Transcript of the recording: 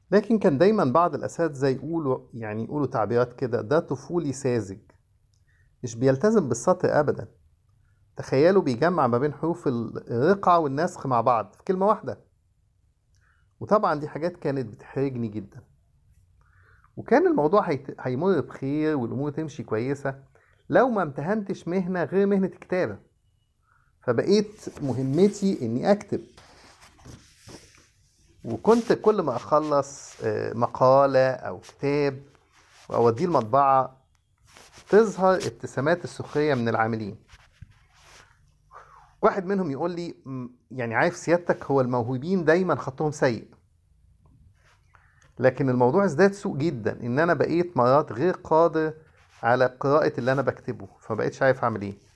لكن كان دايما بعض الأساتذة يقولوا يعني يقولوا تعبيرات كده ده طفولي ساذج مش بيلتزم بالسطر أبدا تخيلوا بيجمع ما بين حروف الرقعة والنسخ مع بعض في كلمة واحدة وطبعا دي حاجات كانت بتحرجني جدا وكان الموضوع هيت- هيمر بخير والأمور تمشي كويسة لو ما امتهنتش مهنة غير مهنة الكتابة فبقيت مهمتي إني أكتب وكنت كل ما أخلص آه، مقالة أو كتاب وأوديه المطبعة تظهر ابتسامات السخرية من العاملين واحد منهم يقول لي "م، يعني عارف سيادتك هو الموهوبين دايما خطهم سيء لكن الموضوع ازداد سوء جدا ان انا بقيت مرات غير قادر على قراءة اللي انا بكتبه فبقيتش عارف اعمل ايه